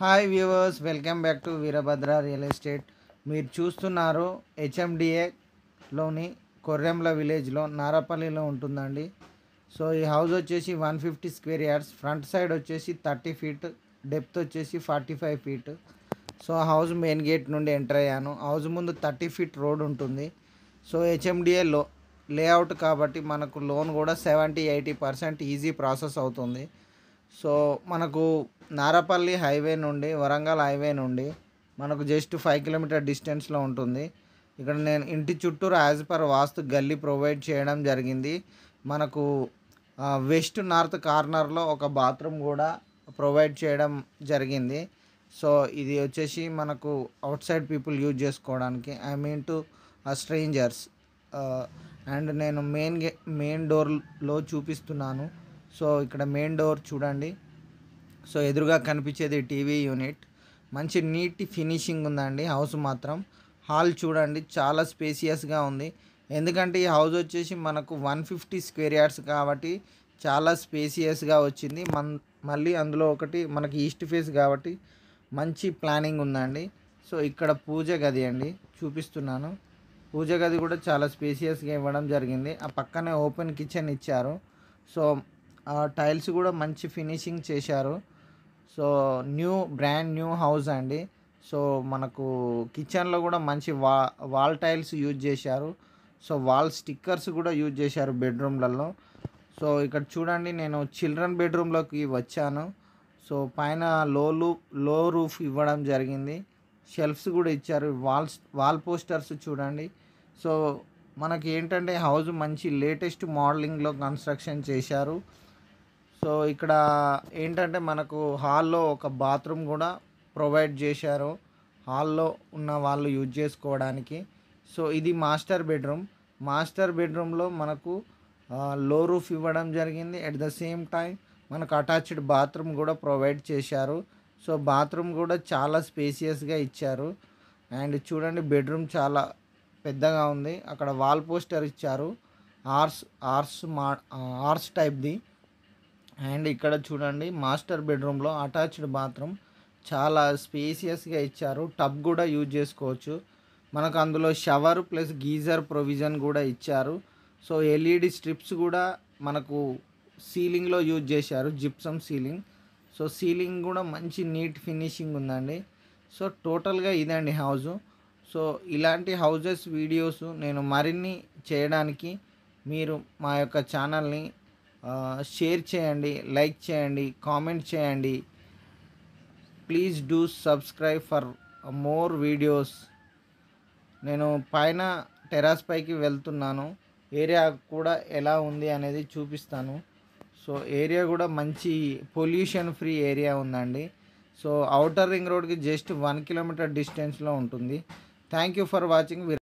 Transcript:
hi viewers welcome back to Veerabhadra real estate మీరు చూస్తున్నారు హెచ్ఎండిఏలోని కొర్రెంల విలేజ్లో నారపల్లిలో ఉంటుందండి సో ఈ హౌస్ వచ్చేసి one fifty square yards front side వచ్చేసి థర్టీ ఫీట్ డెప్త్ వచ్చేసి forty five feet so house main gate నుండి ఎంటర్ అయ్యాను హౌస్ ముందు థర్టీ ఫీట్ రోడ్ ఉంటుంది సో హెచ్ఎండిఏ లో లేఅవుట్ కాబట్టి మనకు లోన్ కూడా seventy eighty percent easy process అవుతుంది సో మనకు నారపల్లి హైవే నుండి వరంగల్ హైవే నుండి మనకు జస్ట్ ఫైవ్ కిలోమీటర్ డిస్టెన్స్లో ఉంటుంది ఇక్కడ నేను ఇంటి చుట్టూరు యాజ్ పర్ వాస్తు గల్లీ ప్రొవైడ్ చేయడం జరిగింది మనకు వెస్ట్ నార్త్ కార్నర్లో ఒక బాత్రూమ్ కూడా ప్రొవైడ్ చేయడం జరిగింది సో ఇది వచ్చేసి మనకు అవుట్ సైడ్ పీపుల్ యూజ్ చేసుకోవడానికి I mean to strangers and నేను మెయిన్ గే మెయిన్ డోర్లో చూపిస్తున్నాను సో ఇక్కడ మెయిన్ డోర్ చూడండి సో ఎదురుగా కనిపించేది టీవీ యూనిట్ మంచి నీట్ ఫినిషింగ్ ఉందండి హౌస్ మాత్రం హాల్ చూడండి చాలా స్పేసియస్గా ఉంది ఎందుకంటే ఈ హౌస్ వచ్చేసి మనకు వన్ ఫిఫ్టీ స్క్వేర్ యార్డ్స్ కాబట్టి చాలా స్పేసియస్గా వచ్చింది మన్ మళ్ళీ అందులో ఒకటి మనకి ఈస్ట్ ఫేస్ కాబట్టి మంచి ప్లానింగ్ ఉందండి సో ఇక్కడ పూజ గది అండి చూపిస్తున్నాను పూజ గది కూడా చాలా స్పేసియస్గా ఇవ్వడం జరిగింది ఆ పక్కనే ఓపెన్ కిచెన్ ఇచ్చారు సో ఆ టైల్స్ కూడా మంచి ఫినిషింగ్ చేశారు so new brand new house అండి సో మనకు కిచెన్లో కూడా మంచి వా వాల్ టైల్స్ యూజ్ చేశారు సో వాల్ స్టిక్కర్స్ కూడా యూజ్ చేశారు బెడ్రూమ్లలో సో ఇక్కడ చూడండి నేను చిల్డ్రన్ బెడ్రూమ్లోకి వచ్చాను సో పైన లో లూ లో రూఫ్ ఇవ్వడం జరిగింది షెల్ఫ్స్ కూడా ఇచ్చారు వాల్స్ వాల్ పోస్టర్స్ చూడండి సో మనకి ఏంటంటే హౌస్ మంచి లేటెస్ట్ మోడలింగ్లో కన్స్ట్రక్షన్ చేశారు సో ఇక్కడ ఏంటంటే మనకు హాల్లో ఒక బాత్రూమ్ కూడా ప్రొవైడ్ చేశారు హాల్లో ఉన్న వాళ్ళు యూజ్ చేసుకోవడానికి సో ఇది మాస్టర్ బెడ్రూమ్ మాస్టర్ బెడ్రూమ్లో మనకు లో రూఫ్ ఇవ్వడం జరిగింది అట్ ద సేమ్ టైం మనకు అటాచ్డ్ బాత్రూమ్ కూడా ప్రొవైడ్ చేశారు సో బాత్రూమ్ కూడా చాలా స్పేసియస్గా ఇచ్చారు అండ్ చూడండి బెడ్రూమ్ చాలా పెద్దగా ఉంది అక్కడ వాల్ పోస్టర్ ఇచ్చారు ఆర్స్ ఆర్స్ మా ఆర్స్ టైప్ది అండ్ ఇక్కడ చూడండి మాస్టర్ బెడ్రూమ్లో అటాచ్డ్ బాత్రూమ్ చాలా స్పేసియస్గా ఇచ్చారు టబ్ కూడా యూజ్ చేసుకోవచ్చు మనకు అందులో షవర్ ప్లస్ గీజర్ ప్రొవిజన్ కూడా ఇచ్చారు సో ఎల్ఈడి స్ట్రిప్స్ కూడా మనకు సీలింగ్లో యూజ్ చేశారు జిప్సమ్ సీలింగ్ సో సీలింగ్ కూడా మంచి నీట్ ఫినిషింగ్ ఉందండి సో టోటల్గా ఇదండి హౌజు సో ఇలాంటి హౌజెస్ వీడియోస్ నేను మరిన్ని చేయడానికి మీరు మా యొక్క ఛానల్ని షేర్ చేయండి లైక్ చేయండి కామెంట్ చేయండి please do subscribe for more videos నేను పైన టెరాస్ పైకి వెళ్తున్నాను ఏరియా కూడా ఎలా ఉంది అనేది చూపిస్తాను సో ఏరియా కూడా మంచి పొల్యూషన్ ఫ్రీ ఏరియా ఉందండి సో అవుటర్ రింగ్ రోడ్కి జస్ట్ వన్ కిలోమీటర్ డిస్టెన్స్లో ఉంటుంది థ్యాంక్ యూ ఫర్ వాచింగ్